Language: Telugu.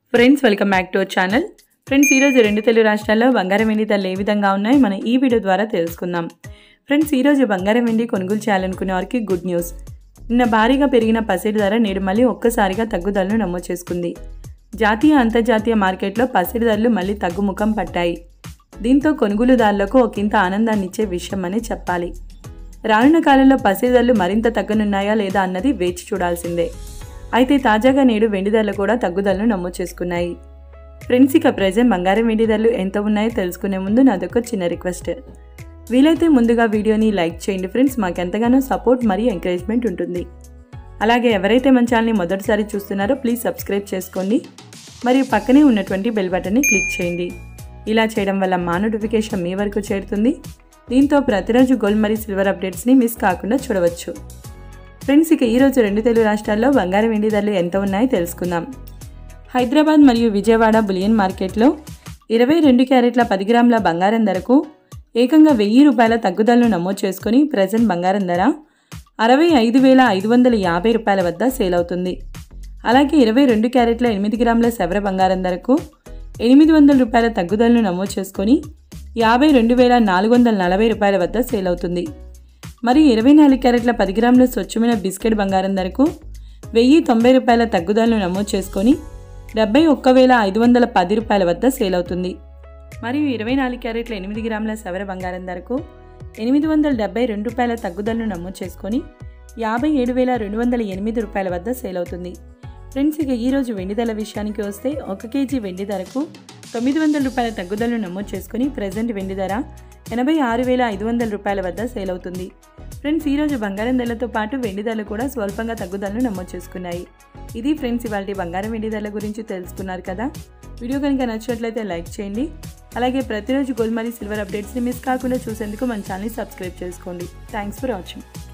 friends welcome back to our channel friends ఈరోజు రెండు తెలుగు రాష్ట్రాల్లో బంగారం వెండి ధరలు ఏ విధంగా ఉన్నాయి మనం ఈ వీడియో ద్వారా తెలుసుకుందాం ఫ్రెండ్స్ ఈరోజు బంగారం వెండి కొనుగోలు చేయాలనుకునే వారికి గుడ్ న్యూస్ నిన్న భారీగా పెరిగిన పసిడి ధర నేడు మళ్ళీ ఒక్కసారిగా తగ్గుదలను నమోదు చేసుకుంది జాతీయ అంతర్జాతీయ మార్కెట్లో పసిడి ధరలు మళ్ళీ తగ్గుముఖం పట్టాయి దీంతో కొనుగోలుదారులకు ఒకంత ఆనందాన్ని ఇచ్చే విషయం అని చెప్పాలి రానున్న కాలంలో పసిడి ధరలు మరింత తగ్గనున్నాయా లేదా అన్నది వేచి చూడాల్సిందే అయితే తాజాగా నేడు వెండి ధరలు కూడా తగ్గుదలను నమోదు చేసుకున్నాయి ఫ్రెండ్స్ ఇక ప్రజెంట్ బంగారం వెండి ధరలు ఎంత ఉన్నాయో తెలుసుకునే ముందు నాదొక చిన్న రిక్వెస్ట్ వీలైతే ముందుగా వీడియోని లైక్ చేయండి ఫ్రెండ్స్ మాకెంతగానో సపోర్ట్ మరియు ఎంకరేజ్మెంట్ ఉంటుంది అలాగే ఎవరైతే మన ఛానల్ని మొదటిసారి చూస్తున్నారో ప్లీజ్ సబ్స్క్రైబ్ చేసుకోండి మరియు పక్కనే ఉన్నటువంటి బెల్ బటన్ని క్లిక్ చేయండి ఇలా చేయడం వల్ల మా నోటిఫికేషన్ మీ వరకు చేరుతుంది దీంతో ప్రతిరోజు గోల్డ్ మరియు సిల్వర్ అప్డేట్స్ని మిస్ కాకుండా చూడవచ్చు ఫ్రెండ్స్ ఇక ఈరోజు రెండు తెలుగు రాష్ట్రాల్లో బంగారం వెండి ధరలు ఎంత ఉన్నాయో తెలుసుకుందాం హైదరాబాద్ మరియు విజయవాడ బులియన్ మార్కెట్లో ఇరవై రెండు క్యారెట్ల పది గ్రాముల బంగారం ధరకు ఏకంగా వెయ్యి రూపాయల తగ్గుదలను నమోదు చేసుకుని ప్రజెంట్ బంగారం ధర అరవై ఐదు వేల ఐదు వందల యాభై రూపాయల వద్ద సేల్ అవుతుంది అలాగే ఇరవై రెండు క్యారెట్ల ఎనిమిది గ్రాముల సెవర బంగారం ధరకు ఎనిమిది వందల రూపాయల తగ్గుదలను నమోదు చేసుకొని యాభై రెండు వేల నాలుగు వందల నలభై రూపాయల వద్ద సేల్ అవుతుంది మరియు ఇరవై నాలుగు క్యారెట్ల పది గ్రాముల స్వచ్ఛమైన బిస్కెట్ బంగారం ధరకు వెయ్యి తొంభై రూపాయల తగ్గుదలను నమోదు చేసుకొని డెబ్బై ఒక్క వేల ఐదు వందల పది రూపాయల వద్ద సేల్ అవుతుంది మరియు ఇరవై నాలుగు క్యారెట్ల ఎనిమిది గ్రాముల సవర బంగారం ధరకు ఎనిమిది వందల డెబ్బై రెండు రూపాయల తగ్గుదలను నమోదు చేసుకొని యాభై ఏడు వేల రెండు వందల ఎనిమిది రూపాయల వద్ద సేల్ అవుతుంది ఫ్రెండ్స్ ఇక ఈరోజు వెండి ధర విషయానికి వస్తే ఒక కేజీ వెండి ధరకు తొమ్మిది వందల రూపాయల తగ్గుదలను నమోదు చేసుకుని ప్రజెంట్ వెండి ధర ఎనభై ఆరు వేల ఐదు వందల రూపాయల వద్ద సేల్ అవుతుంది ఫ్రెండ్స్ ఈరోజు బంగారం ధరలతో పాటు వెండి ధరలు కూడా స్వల్పంగా తగ్గుదలను నమోదు చేసుకున్నాయి ఇది ఫ్రెండ్స్ ఇవాళ బంగారం వెండి ధరల గురించి తెలుసుకున్నారు కదా వీడియో కనుక నచ్చినట్లయితే లైక్ చేయండి అలాగే ప్రతిరోజు గోల్డ్ మరియు సిల్వర్ అప్డేట్స్ని మిస్ కాకుండా చూసేందుకు మన ఛానల్ని సబ్స్క్రైబ్ చేసుకోండి థ్యాంక్స్ ఫర్ వాచింగ్